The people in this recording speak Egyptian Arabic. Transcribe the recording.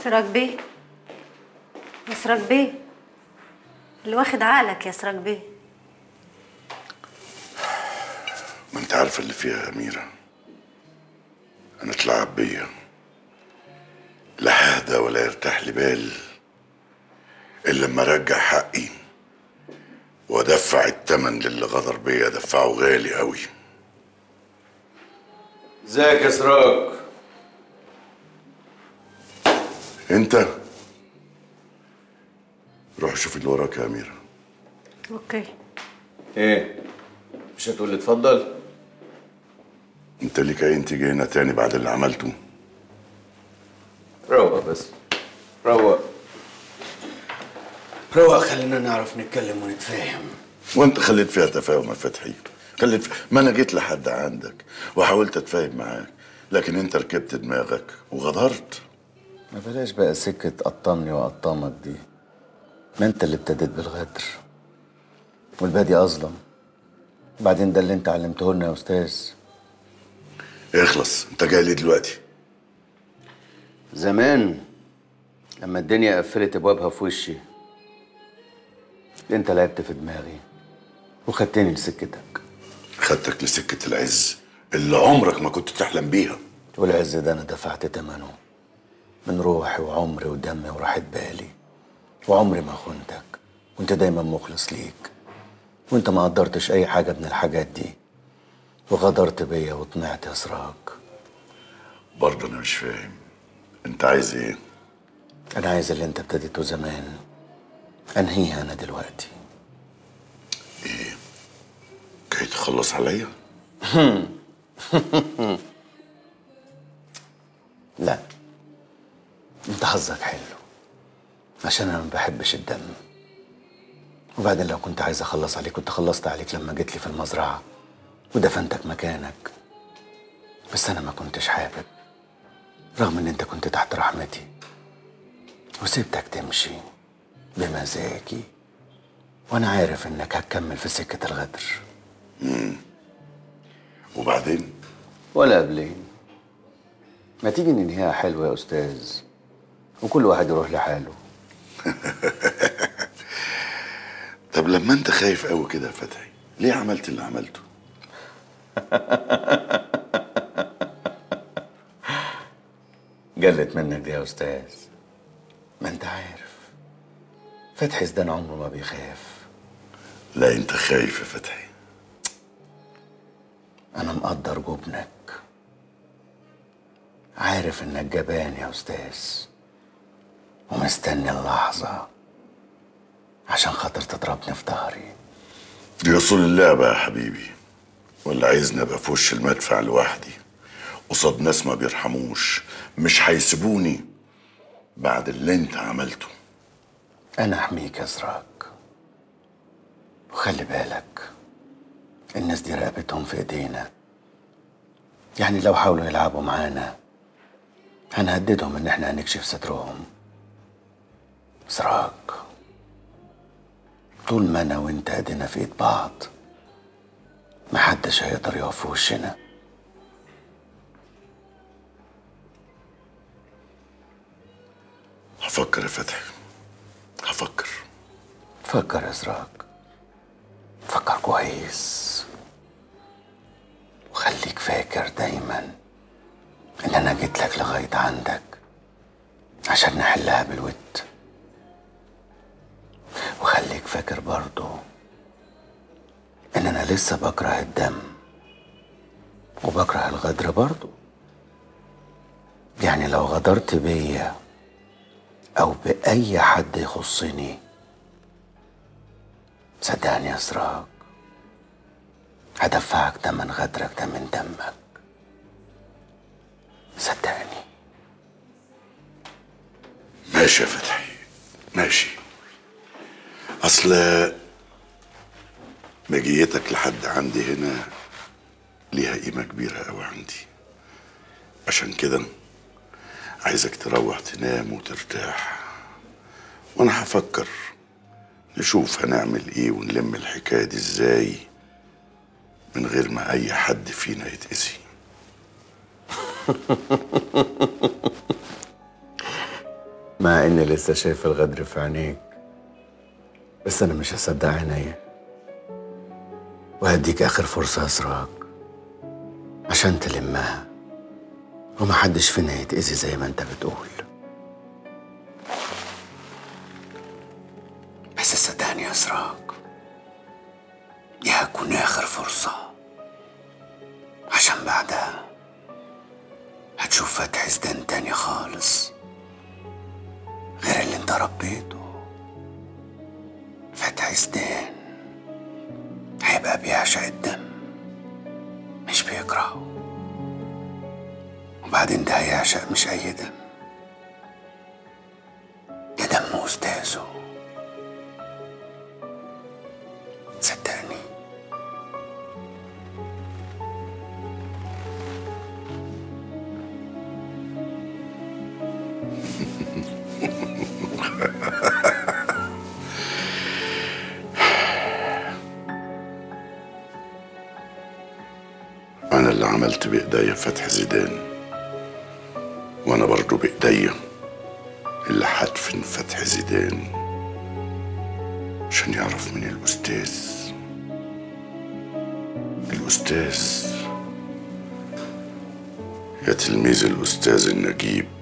سراج بيه يا سراج بيه اللي واخد عقلك يا سراج بيه ما انت عارفه اللي فيها يا اميره انا تلعب بيا لا هدى ولا يرتاح لي بال الا لما ارجع حقي وادفع التمن للي غدر بيا ادفعه غالي قوي ازيك يا سراج انت روح شوف اللي وراك يا اميره اوكي ايه مش هتقول لي اتفضل انت اللي كاين تيجي هنا تاني بعد اللي عملته روق بس روق روق خلينا نعرف نتكلم ونتفاهم وانت خليت فيها تفاهم يا فتحي خليت في... ما انا جيت لحد عندك وحاولت اتفاهم معاك لكن انت ركبت دماغك وغدرت ما بلاش بقى سكة قطمني وقطمك دي ما انت اللي ابتديت بالغدر والبادي اظلم بعدين ده اللي انت علمته لنا يا استاذ اخلص انت جاي لي دلوقتي زمان لما الدنيا قفلت ابوابها في وشي انت لعبت في دماغي وخدتني لسكتك خدتك لسكة العز اللي عمرك ما كنت تحلم بيها والعز ده انا دفعت ثمنه من روحي وعمري ودمي وراحة بالي وعمري ما خنتك وانت دايما مخلص ليك وانت ما قدرتش اي حاجة من الحاجات دي وغدرت بيا وطمعت يا سراج برضه انا مش فاهم انت عايز ايه انا عايز اللي انت ابتديته زمان انهيها انا دلوقتي جاي تخلص عليا لا انت حظك حلو عشان انا ما بحبش الدم وبعدين لو كنت عايز اخلص عليك كنت خلصت عليك لما جيت لي في المزرعه ودفنتك مكانك بس انا ما كنتش حابب رغم ان انت كنت تحت رحمتي وسبتك تمشي بمزاجي وانا عارف انك هتكمل في سكه الغدر وبعدين ولا قبلين ما تيجي ننهيها حلوة يا أستاذ وكل واحد يروح لحاله طب لما انت خايف قوي كده يا فتحي ليه عملت اللي عملته قلت منك دي يا أستاذ ما أنت عارف فتحي زدان عمره ما بيخاف لا انت خايف يا فتحي أنا مقدر جبنك عارف إنك جبان يا أستاذ ومستني اللحظة عشان خاطر تضربني في ظهري دي اصول اللعبة يا حبيبي ولا عايزني ابقى في وش المدفع لوحدي قصاد ناس ما بيرحموش مش هيسيبوني بعد اللي انت عملته أنا أحميك يا سراج وخلي بالك الناس دي رقبتهم في إيدينا يعني لو حاولوا يلعبوا معانا هنهددهم إن إحنا هنكشف سترهم سراج طول ما أنا وأنت إيدينا في إيد بعض محدش هيقدر يقف في وشنا هفكر يا فتحي هفكر فكر يا سراج فكر كويس وخليك فاكر دايما ان انا جيت لك لغايه عندك عشان نحلها بالود وخليك فاكر برضو ان انا لسه بكره الدم وبكره الغدر برضو يعني لو غدرت بيا او باي حد يخصني صدقني يا سراج هدفعك تمن غدرك ده من دمك صدقني ماشي يا فتحي ماشي اصل مجيتك لحد عندي هنا ليها قيمة كبيرة قوي عندي عشان كده عايزك تروح تنام وترتاح وانا هفكر نشوف هنعمل ايه ونلم الحكاية دي ازاي من غير ما اي حد فينا يتأذي مع اني لسه شايف الغدر في عينيك بس انا مش هصدق عينيا وهديك اخر فرصه يا سراج عشان تلمها ومحدش فينا يتأذي زي ما انت بتقول بس صدقني يا سراج دي هتكون اخر فرصه عشان بعدها هتشوف فتح زدان تاني خالص غير اللي انت ربيته فتح زدان هيبقى بيعشق الدم مش بيكرهه وبعدين ده هيعشق مش أي دم ده دم أستاذه صدقني أنا اللي عملت بإيديا فتح زيدان وأنا برضو بإيديا اللي هدفن فتح زيدان عشان يعرف من الأستاذ الأستاذ يا تلميذ الأستاذ النجيب